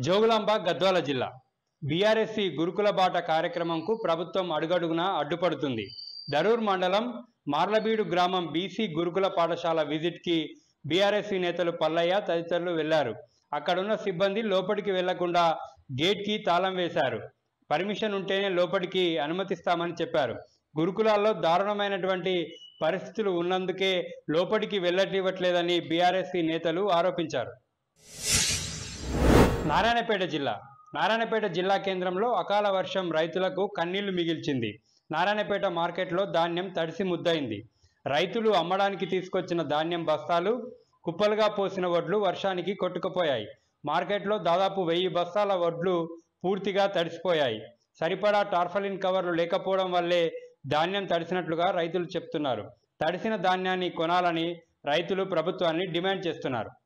జోగులాంబ గద్వాల జిల్లా బీఆర్ఎస్సీ గురుకుల బాట కార్యక్రమంకు ప్రభుత్వం అడుగడుగునా అడ్డుపడుతుంది దరూర్ మండలం మార్లబీడు గ్రామం బీసీ గురుకుల పాఠశాల విజిట్కి బీఆర్ఎస్సీ నేతలు పల్లయ్య తదితరులు వెళ్లారు అక్కడున్న సిబ్బంది లోపలికి వెళ్లకుండా గేట్కి తాళం వేశారు పర్మిషన్ ఉంటేనే లోపలికి అనుమతిస్తామని చెప్పారు గురుకులాల్లో దారుణమైనటువంటి పరిస్థితులు ఉన్నందుకే లోపలికి వెళ్ళనివ్వట్లేదని బీఆర్ఎస్సీ నేతలు ఆరోపించారు నారాయణపేట జిల్లా నారాయణపేట జిల్లా కేంద్రంలో అకాల వర్షం రైతులకు కన్నీళ్లు మిగిల్చింది నారాయణపేట మార్కెట్లో ధాన్యం తడిసి ముద్దయింది రైతులు అమ్మడానికి తీసుకొచ్చిన ధాన్యం బస్తాలు కుప్పలుగా పోసిన వడ్లు వర్షానికి కొట్టుకుపోయాయి మార్కెట్లో దాదాపు వెయ్యి బస్తాల వడ్లు పూర్తిగా తడిసిపోయాయి సరిపడా టార్ఫలిన్ కవర్లు లేకపోవడం వల్లే ధాన్యం తడిసినట్లుగా రైతులు చెప్తున్నారు తడిసిన ధాన్యాన్ని కొనాలని రైతులు ప్రభుత్వాన్ని డిమాండ్ చేస్తున్నారు